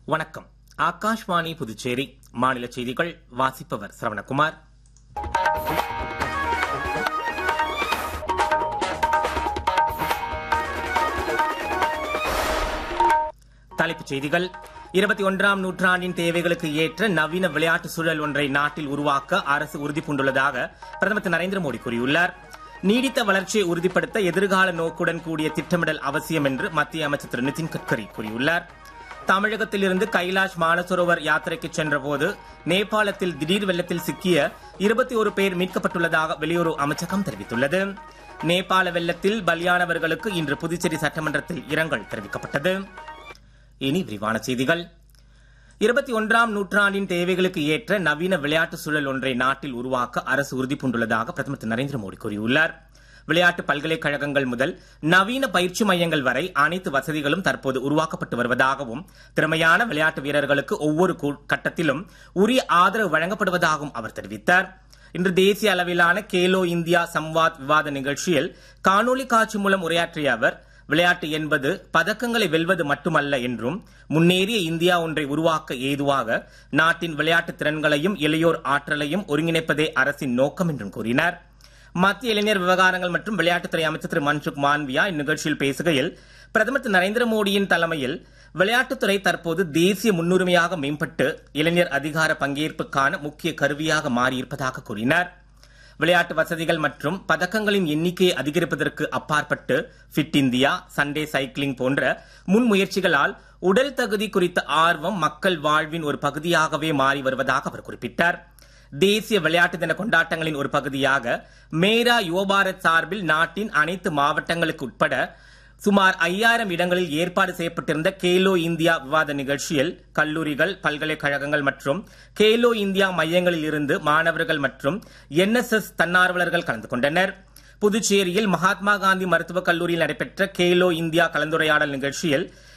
வணக்கம் ஆகாஷ்வாணி புதுச்சேரி மாநில செய்திகள் வாசிப்பவர் சரவணகுமார் தலைப்புச் செய்திகள் இருபத்தி ஒன்றாம் நூற்றாண்டின் தேவைகளுக்கு ஏற்ற நவீன விளையாட்டு சூழல் ஒன்றை நாட்டில் உருவாக்க அரசு உறுதிபூண்டுள்ளதாக பிரதமர் திரு நரேந்திர மோடி கூறியுள்ளார் நீடித்த வளர்ச்சியை உறுதிப்படுத்த எதிர்கால நோக்குடன் கூடிய திட்டமிடல் அவசியம் என்று மத்திய அமைச்சர் திரு நிதின் கட்கரி கூறியுள்ளார் தமிழகத்திலிருந்து கைலாஷ் மானசரோவர் யாத்திரைக்கு சென்றபோது நேபாளத்தில் திடீர் வெள்ளத்தில் சிக்கிய இருபத்தி ஒரு பேர் மீட்கப்பட்டுள்ளதாக வெளியுறவு அமைச்சகம் தெரிவித்துள்ளது நேபாள வெள்ளத்தில் பலியானவர்களுக்கு இன்று புதுச்சேரி சட்டமன்றத்தில் இரங்கல் தெரிவிக்கப்பட்டது இனி விரிவான செய்திகள் இருபத்தி ஒன்றாம் நூற்றாண்டின் தேவைகளுக்கு ஏற்ற நவீன விளையாட்டு சூழல் ஒன்றை நாட்டில் உருவாக்க அரசு உறுதிபூண்டுள்ளதாக பிரதமர் திரு நரேந்திர மோடி கூறியுள்ளார் விளையாட்டு பல்கலைக்கழகங்கள் முதல் நவீன பயிற்சி மையங்கள் வரை அனைத்து வசதிகளும் தற்போது உருவாக்கப்பட்டு வருவதாகவும் திறமையான விளையாட்டு வீரர்களுக்கு ஒவ்வொரு கட்டத்திலும் உரிய ஆதரவு வழங்கப்படுவதாகவும் அவர் தெரிவித்தார் இன்று தேசிய அளவிலான கேலோ இந்தியா சம்வாத் விவாத நிகழ்ச்சியில் காணொலி காட்சி மூலம் உரையாற்றிய அவர் விளையாட்டு என்பது பதக்கங்களை வெல்வது மட்டுமல்ல என்றும் முன்னேறிய இந்தியா ஒன்றை உருவாக்க ஏதுவாக நாட்டின் விளையாட்டு திறன்களையும் இளையோர் ஆற்றலையும் ஒருங்கிணைப்பதே அரசின் நோக்கம் என்றும் கூறினார் மத்திய இளைஞர் விவகாரங்கள் மற்றும் விளையாட்டுத்துறை அமைச்சர் திரு மன்சுக் மாண்வியா இந்நிகழ்ச்சியில் பேசுகையில் பிரதமர் திரு நரேந்திர மோடியின் தலைமையில் விளையாட்டுத்துறை தற்போது தேசிய முன்னுரிமையாக மேம்பட்டு இளைஞர் அதிகார பங்கேற்புக்கான முக்கிய கருவியாக மாறியிருப்பதாக கூறினார் விளையாட்டு வசதிகள் மற்றும் பதக்கங்களின் எண்ணிக்கையை அதிகரிப்பதற்கு அப்பாற்பட்டு ஃபிட் இந்தியா சண்டே சைக்கிளிங் போன்ற முன்முயற்சிகளால் உடல் தகுதி குறித்த ஆர்வம் மக்கள் வாழ்வின் ஒரு பகுதியாகவே மாறி வருவதாக அவர் குறிப்பிட்டார் தேசிய விளையாட்டு தின கொண்டாட்டங்களின் ஒரு பகுதியாக மேரா யுவபாரத் சார்பில் நாட்டின் அனைத்து மாவட்டங்களுக்கு உட்பட சுமார் ஐயாயிரம் இடங்களில் ஏற்பாடு செய்யப்பட்டிருந்த கேலோ இந்தியா விவாத நிகழ்ச்சியில் கல்லூரிகள் பல்கலைக்கழகங்கள் மற்றும் கேலோ இந்தியா மையங்களில் இருந்து மாணவர்கள் மற்றும் என்எஸ்எஸ் தன்னார்வலர்கள் கலந்து கொண்டனர் புதுச்சேரியில் மகாத்மா காந்தி மருத்துவக் கல்லூரியில் நடைபெற்ற கேலோ இந்தியா கலந்துரையாடல் நிகழ்ச்சியில்